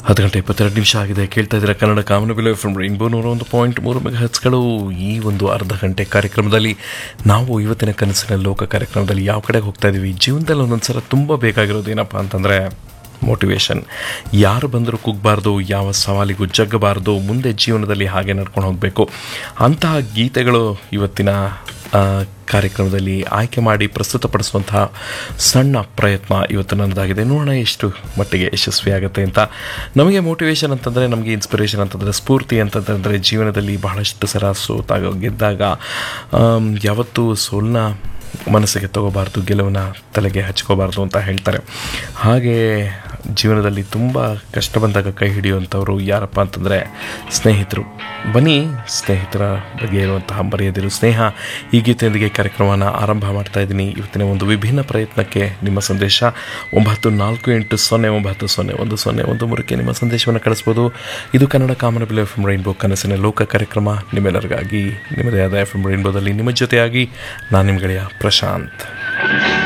ಹತ್ತು ಗಂಟೆ ಇಪ್ಪತ್ತೆರಡು ನಿಮಿಷ ಆಗಿದೆ ಕೇಳ್ತಾ ಇದ್ದೀರಾ ಕನ್ನಡ ಕಾಮನಬಿಲೆ ಫ್ರಮ್ ರೈನ್ಬೋ ನೂರ ಒಂದು ಪಾಯಿಂಟ್ ಮೂರು ಮೆಗಾ ಹಚ್ಗಳು ಈ ಒಂದು ಅರ್ಧ ಗಂಟೆ ಕಾರ್ಯಕ್ರಮದಲ್ಲಿ ನಾವು ಇವತ್ತಿನ ಕನಸಿನ ಲೋಕ ಕಾರ್ಯಕ್ರಮದಲ್ಲಿ ಯಾವ ಕಡೆಗೆ ಹೋಗ್ತಾ ಇದ್ದೀವಿ ಜೀವನದಲ್ಲಿ ಒಂದೊಂದು ಸಲ ತುಂಬ ಬೇಕಾಗಿರೋದು ಏನಪ್ಪ ಅಂತಂದರೆ ಮೋಟಿವೇಶನ್ ಯಾರು ಬಂದರೂ ಕುಗ್ಬಾರ್ದು ಯಾವ ಸವಾಲಿಗೂ ಜಗ್ಗಬಾರ್ದು ಮುಂದೆ ಜೀವನದಲ್ಲಿ ಹಾಗೆ ನಡ್ಕೊಂಡು ಹೋಗಬೇಕು ಅಂತಹ ಗೀತೆಗಳು ಇವತ್ತಿನ ಆ, ಕಾರ್ಯಕ್ರಮದಲ್ಲಿ ಆಯ್ಕೆ ಮಾಡಿ ಪ್ರಸ್ತುತಪಡಿಸುವಂತಹ ಸಣ್ಣ ಪ್ರಯತ್ನ ಇವತ್ತು ನನ್ನದಾಗಿದೆ ನೋಡೋಣ ಎಷ್ಟು ಮಟ್ಟಿಗೆ ಯಶಸ್ವಿಯಾಗುತ್ತೆ ಅಂತ ನಮಗೆ ಮೋಟಿವೇಶನ್ ಅಂತಂದರೆ ನಮಗೆ ಇನ್ಸ್ಪಿರೇಷನ್ ಅಂತಂದರೆ ಸ್ಫೂರ್ತಿ ಅಂತಂದರೆ ಜೀವನದಲ್ಲಿ ಬಹಳಷ್ಟು ಸಲ ಸೋತಾಗ ಗೆದ್ದಾಗ ಆಮ್, ಯಾವತ್ತೂ ಸೋಲನ್ನ ಮನಸ್ಸಿಗೆ ತಗೋಬಾರ್ದು ಗೆಲುವನ್ನ ತಲೆಗೆ ಹಚ್ಕೋಬಾರ್ದು ಅಂತ ಹೇಳ್ತಾರೆ ಹಾಗೆ ಜೀವನದಲ್ಲಿ ತುಂಬ ಕಷ್ಟ ಬಂದಾಗ ಕೈ ಹಿಡಿಯುವಂಥವ್ರು ಯಾರಪ್ಪ ಅಂತಂದರೆ ಸ್ನೇಹಿತರು ಬನ್ನಿ ಸ್ನೇಹಿತರ ಬಗ್ಗೆ ಇರುವಂತಹ ಮರೆಯದಿರು ಸ್ನೇಹ ಈ ಗೀತೆಯೊಂದಿಗೆ ಕಾರ್ಯಕ್ರಮವನ್ನು ಆರಂಭ ಮಾಡ್ತಾ ಇದ್ದೀನಿ ಇವತ್ತಿನ ಒಂದು ವಿಭಿನ್ನ ಪ್ರಯತ್ನಕ್ಕೆ ನಿಮ್ಮ ಸಂದೇಶ ಒಂಬತ್ತು ನಾಲ್ಕು ಎಂಟು ಸೊನ್ನೆ ಒಂಬತ್ತು ಸೊನ್ನೆ ಒಂದು ಸೊನ್ನೆ ಒಂದು ಮೂರಕ್ಕೆ ನಿಮ್ಮ ಸಂದೇಶವನ್ನು ಕಳಿಸ್ಬೋದು ಇದು Kannada Kamanabillu F M Rainbow ಕನಸಿನ ಲೋಕ ಕಾರ್ಯಕ್ರಮ ನಿಮ್ಮೆಲ್ಲರಿಗಾಗಿ ನಿಮ್ಮದೇ ಆದ ಎಫ್ ಎಂ ರೈನ್ಬೋದಲ್ಲಿ ನಿಮ್ಮ ಜೊತೆಯಾಗಿ ನಾನು ನಿಮ್ಮ ಗೆಳೆಯ ಪ್ರಶಾಂತ್